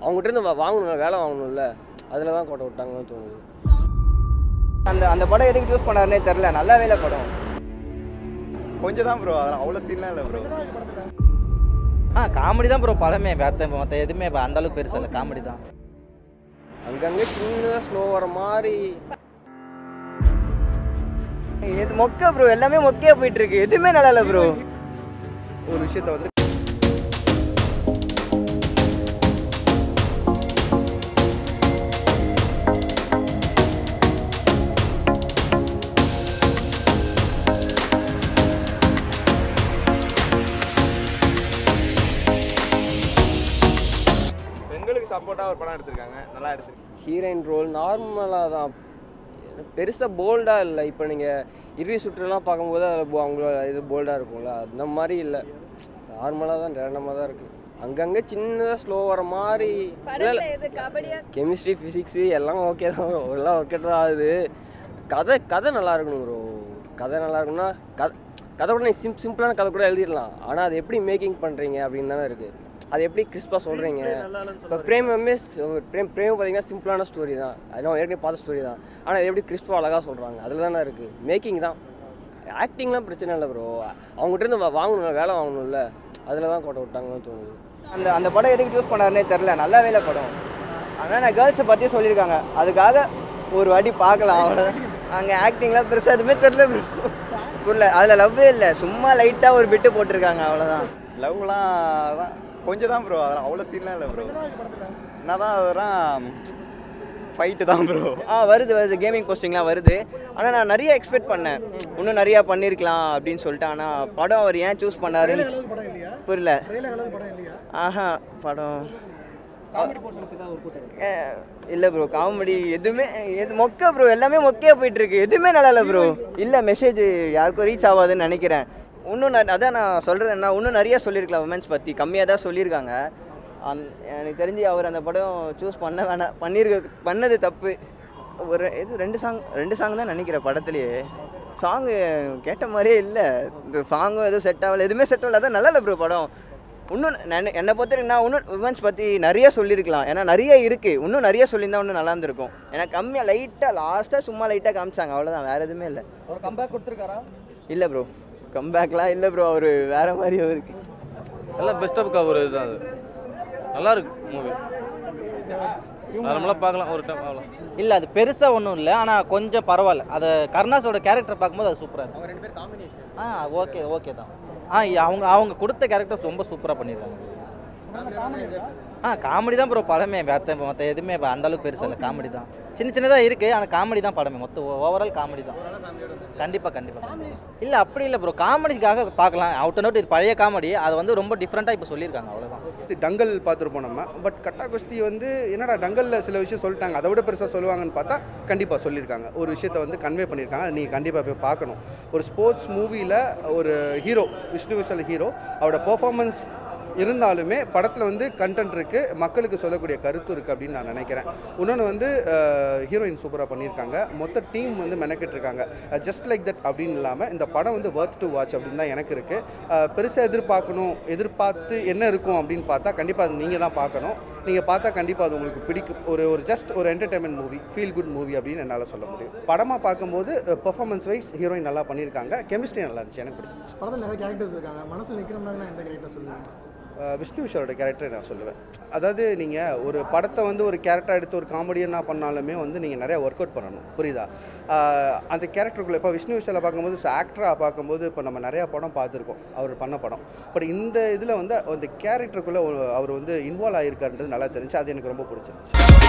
அவங்ககிட்ட இருந்து வா- வாங்கணும்ல வேலை வாங்கணும்ல அதில் தான் கோட்டை விட்டாங்கன்னு தோணுது அந்த அந்த படம் எதுக்கு சூஸ் பண்ணாருன்னே தெரில நல்லாவே இல்லை படம் கொஞ்சம் தான் ப்ரோ அதெல்லாம் அவ்வளோ சீன்லாம் இல்லை ப்ரோ ஆ காமெடி தான் ப்ரோ படமே மற்ற மற்ற எதுவுமே இப்ப அந்த அளவுக்கு பெருசு இல்லை காமெடி தான் அங்கங்கே சின்னதாக ஸ்லோ வர மாதிரி இது மொக்க ப்ரோ எல்லாமே மொக்கையா போயிட்டு இருக்கு எதுவுமே நல்லா இல்லை ப்ரோ ஒரு விஷயத்த வந்து பெண்களுக்கு சப்போர்ட்டாக ஒரு படம் எடுத்திருக்காங்க நல்லா எடுத்திருக்காங்க ஹீரோயின் ரோல் நார்மலாக தான் பெருசாக போல்டாக இல்லை இப்போ நீங்கள் இறுதி சுற்றுலாம் பார்க்கும்போது அதில் போ- அவங்களோட இது போல்டாக இருக்கும்ல அந்த மாதிரி இல்லை நார்மலாக தான் ரேண்டமாக தான் இருக்குது அங்கங்கே சின்னதாக ஸ்லோ வர மாதிரி இல்லை படத்துல எது கபடியா கெமிஸ்ட்ரி ஃபிசிக்ஸு எல்லாம் ஓகே தான் bro. எல்லாம் ஒர்க் தான் ஆகுது கதை கதை நல்லா இருக்கணும் ப்ரோ கதை நல்லா இருக்கணும்னா கதை கதை கூட நீ சிம் சிம்பிளான கதை கூட எழுதிடலாம் ஆனால் அது எப்படி மேக்கிங் பண்ணுறீங்க அப்படின்னு தானே இருக்குது அது எப்படி கிறிஸ்பாக சொல்கிறீங்க இப்போ பிரேம் எம்எஸ் பிரேம் பிரேம் பார்த்தீங்கன்னா சிம்பிளான ஸ்டோரி தான் அதெல்லாம் ஏற்கனவே பார்த்த ஸ்டோரி தான் ஆனால் அது எப்படி கிறிஸ்பாக அழகாக சொல்கிறாங்க அதில் தானே இருக்குது மேக்கிங் தான் ஆக்டிங்லாம் பிரச்சனை இல்லை ப்ரோ அவங்ககிட்ட இருந்து வா- வாங்கணும்ல வேலை வாங்கணும்ல அதில் தான் கோட்டை விட்டாங்கன்னு தோணுது அந்த அந்த படம் எதுக்கு சூஸ் பண்ணாருன்னே தெரில நல்லாவே இல்லை படம் ஆனால் நான் கேர்ள்ஸை பற்றி சொல்லியிருக்காங்க அதுக்காக ஒரு வாட்டி பார்க்கலாம் அவ்வளோதான் அங்கே ஆக்டிங்லாம் பெருசாக எதுவுமே தெரில ப்ரோ புரியல அதில் லவ்வே இல்லை சும்மா லைட்டாக ஒரு பிட்டு போட்டிருக்காங்க அவ்வளோதான் லவ்லாம் தான் கொஞ்சம் தான் ப்ரோ அதெல்லாம் அவ்வளோ சீன்லாம் இல்லை ப்ரோ என்ன தான் அதெல்லாம் ஃபைட்டு தான் ப்ரோ ஆ வருது வருது கேமிங் போஸ்டிங்லாம் வருது ஆனால் நான் நிறைய எக்ஸ்பெக்ட் பண்ணேன் இன்னும் நிறையா பண்ணியிருக்கலாம் அப்படின்னு சொல்லிட்டு ஆனால் படம் அவர் ஏன் சூஸ் பண்ணாருன்னு புரியல ஆஹா படம் இல்லை ப்ரோ காமெடி எதுவுமே எது மொக்க ப்ரோ எல்லாமே மொக்கையா போயிட்டு இருக்கு எதுவுமே நல்லா இல்லை ப்ரோ இல்லை மெசேஜ் யாருக்கும் ரீச் ஆகாதுன்னு நினைக்கிறேன் இன்னும் நான் அதான் நான் சொல்கிறேன் என்ன இன்னும் நிறைய சொல்லியிருக்கலாம் உமன்ஸ் பற்றி கம்மியாக தான் சொல்லியிருக்காங்க அந் எனக்கு தெரிஞ்சு அவர் அந்த படம் சூஸ் பண்ண வேணாம் பண்ணியிருக்க பண்ணது தப்பு ஒரு இது ரெண்டு சாங் ரெண்டு சாங் தான் நினைக்கிறேன் படத்துலேயே சாங்கு கேட்ட மாதிரியே இல்லை இந்த சாங்கும் எதுவும் செட் ஆகல எதுவுமே செட் ஆகல அதான் நல்லா இல்லை ப்ரோ படம் இன்னும் நான் என்னை பொறுத்த வரைக்கும் நான் இன்னும் உமன்ஸ் பற்றி நிறைய சொல்லியிருக்கலாம் ஏன்னா நிறைய இருக்குது இன்னும் நிறைய சொல்லியிருந்தா இன்னும் நல்லா இருந்திருக்கும் ஏன்னா கம்மியாக லைட்டாக லாஸ்ட்டாக சும்மா லைட்டாக காமிச்சாங்க அவ்வளோதான் வேறு எதுவுமே இல்லை ஒரு கம்பேக் கொடுத்துருக்காரா இல்லை ப்ரோ கம்பேக்லாம் இல்லை ப்ரோ அவர் வேறு மாதிரி அவருக்கு எல்லாம் பெஸ்ட் ஆஃப் கவர் இதுதான் அது நல்லா இருக்கு மூவி நார்மலாக பார்க்கலாம் ஒரு டைம் அவ்வளோ இல்லை அது பெருசாக ஒன்றும் இல்லை ஆனால் கொஞ்சம் பரவாயில்ல அது கருணாஸோட கேரக்டர் பார்க்கும்போது அது சூப்பராக இருக்கு ஆ ஓகே ஓகே தான் ஆ இ- அவங்க அவங்க கொடுத்த கேரக்டர் ரொம்ப சூப்பராக பண்ணியிருக்காங்க ஆ காமெடி தான் ப்ரோ படமே மற்ற மற்ற எதுவுமே இப்ப அந்த அளவுக்கு பெருசு இல்லை காமெடி தான் சின்ன சின்னதாக இருக்குது ஆனால் காமெடி தான் படமே மொத்த ஓவரால் காமெடி தான் கண்டிப்பாக கண்டிப்பாக இல்லை அப்படி இல்லை ப்ரோ காமெடிக்காக பார்க்கலாம் அவுட் அண்ட் அவுட் இது பழைய காமெடி அதை வந்து ரொம்ப டிஃப்ரெண்ட்டாக இப்போ சொல்லியிருக்காங்க அவ்வளோதான் டங்கல் பார்த்துருப்போம் நம்ம பட் கட்டா குஸ்தி வந்து என்னடா டங்கலில் சில விஷயம் சொல்லிட்டாங்க அதை விட பெருசாக சொல்லுவாங்கன்னு பார்த்தா கண்டிப்பாக சொல்லியிருக்காங்க ஒரு விஷயத்தை வந்து கன்வே பண்ணியிருக்காங்க அதை நீங்கள் கண்டிப்பாக போய் பார்க்கணும் ஒரு ஸ்போர்ட்ஸ் மூவியில் ஒரு ஹீரோ விஷ்ணு விஷால் ஹீரோ அவரோட பெர்ஃபார்மன்ஸ் இருந்தாலுமே படத்தில் வந்து கண்டென்ட் இருக்குது மக்களுக்கு சொல்லக்கூடிய கருத்து இருக்குது அப்படின்னு நான் நினைக்கிறேன் இன்னொன்று வந்து ஹீரோயின் சூப்பராக பண்ணியிருக்காங்க மொத்த டீம் வந்து மெனக்கிட்டு இருக்காங்க ஜஸ்ட் லைக் தட் அப்படின்னு இல்லாமல் இந்த படம் வந்து ஒர்த் டு வாட்ச் அப்படின்னு தான் எனக்கு இருக்குது பெருசாக எதிர்பார்க்கணும் எதிர்பார்த்து என்ன இருக்கும் அப்படின்னு பார்த்தா கண்டிப்பாக அது நீங்கள் தான் பார்க்கணும் நீங்கள் பார்த்தா கண்டிப்பாக அது உங்களுக்கு பிடிக்கும் ஒரு ஒரு ஜஸ்ட் ஒரு entertainment movie feel good movie அப்படின்னு என்னால் சொல்ல முடியும் படமாக பார்க்கும்போது பெர்ஃபார்மன்ஸ் வைஸ் ஹீரோயின் நல்லா பண்ணியிருக்காங்க கெமிஸ்ட்ரி நல்லா இருந்துச்சு எனக்கு பிடிச்சிருந்துச்சு படத்தில் நிறைய கேரக்டர்ஸ் இருக்காங்க மனசில் நிற்கிற மாதிரி எந்த கேரக்டர் சொல்லுவீங்க அஹ் விஷ்ணு விஷாலோட கேரக்டரை நான் சொல்லுவேன் அதாவது நீங்கள் ஒரு படத்தை வந்து ஒரு கேரக்டர் எடுத்து ஒரு காமெடியனாக பண்ணாலுமே வந்து நீங்கள் நிறைய ஒர்க் அவுட் பண்ணணும் புரியுதா அஹ் அந்த கேரக்டருக்குள்ளே இப்போ விஷ்ணு விஷாலை பார்க்கும்போது ஆக்டராக பார்க்கும்போது இப்போ நம்ம நிறையா படம் பார்த்துருக்கோம் அவர் பண்ண படம் பட் இந்த இதில் வந்து அந்த கேரக்டருக்குள்ளே அவர் வந்து இன்வால்வ் ஆகிருக்காருன்றது நல்லா தெரிஞ்சு அது எனக்கு ரொம்ப பிடிச்சிருந்துச்சு